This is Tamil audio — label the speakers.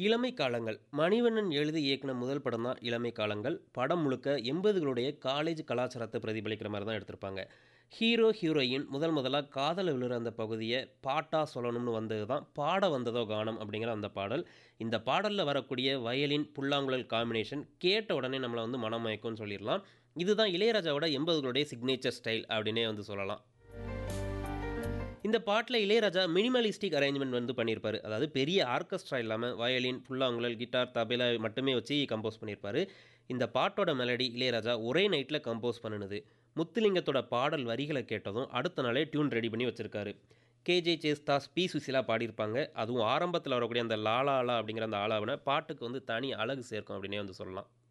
Speaker 1: இளமை காலங்கள் மணிவண்ணன் எழுதி இயக்குன முதல் படம் தான் இளமை காலங்கள் படம் முழுக்க எண்பதுகளுடைய காலேஜ் கலாச்சாரத்தை பிரதிபலிக்கிற மாதிரி தான் எடுத்திருப்பாங்க ஹீரோ ஹீரோயின் முதல் முதலாக காதல விழுற அந்த பகுதியை பாட்டாக சொல்லணும்னு வந்தது தான் பாட வந்ததோ கானம் அப்படிங்கிற அந்த பாடல் இந்த பாடலில் வரக்கூடிய வயலின் புல்லாங்குழல் காம்பினேஷன் கேட்ட உடனே நம்மளை வந்து மனமயக்கும்னு சொல்லிடலாம் இதுதான் இளையராஜாவோட எண்பதுகளுடைய சிக்னேச்சர் ஸ்டைல் அப்படின்னே வந்து சொல்லலாம் இந்த பாட்டில் இளையராஜா மினிமலிஸ்டிக் அரேஞ்ச்மெண்ட் வந்து பண்ணியிருப்பாரு அதாவது பெரிய ஆர்கெஸ்ட்ரா இல்லாமல் வயலின் புல்லாங்குழல் கிட்டார் தபேலா மட்டுமே வச்சு கம்போஸ் பண்ணியிருப்பாரு இந்த பாட்டோட மெலடி இளையராஜா ஒரே நைட்டில் கம்போஸ் பண்ணினது முத்துலிங்கத்தோட பாடல் வரிகளை கேட்டதும் அடுத்த நாளே டியூன் ரெடி பண்ணி வச்சுருக்காரு கேஜே சேஸ்தாஸ் பி சுசிலா பாடியிருப்பாங்க அதுவும் ஆரம்பத்தில் வரக்கூடிய அந்த லாலா ஆலா அப்படிங்கிற அந்த ஆலாவின பாட்டுக்கு வந்து தனி அழகு சேர்க்கும் அப்படின்னே வந்து சொல்லலாம்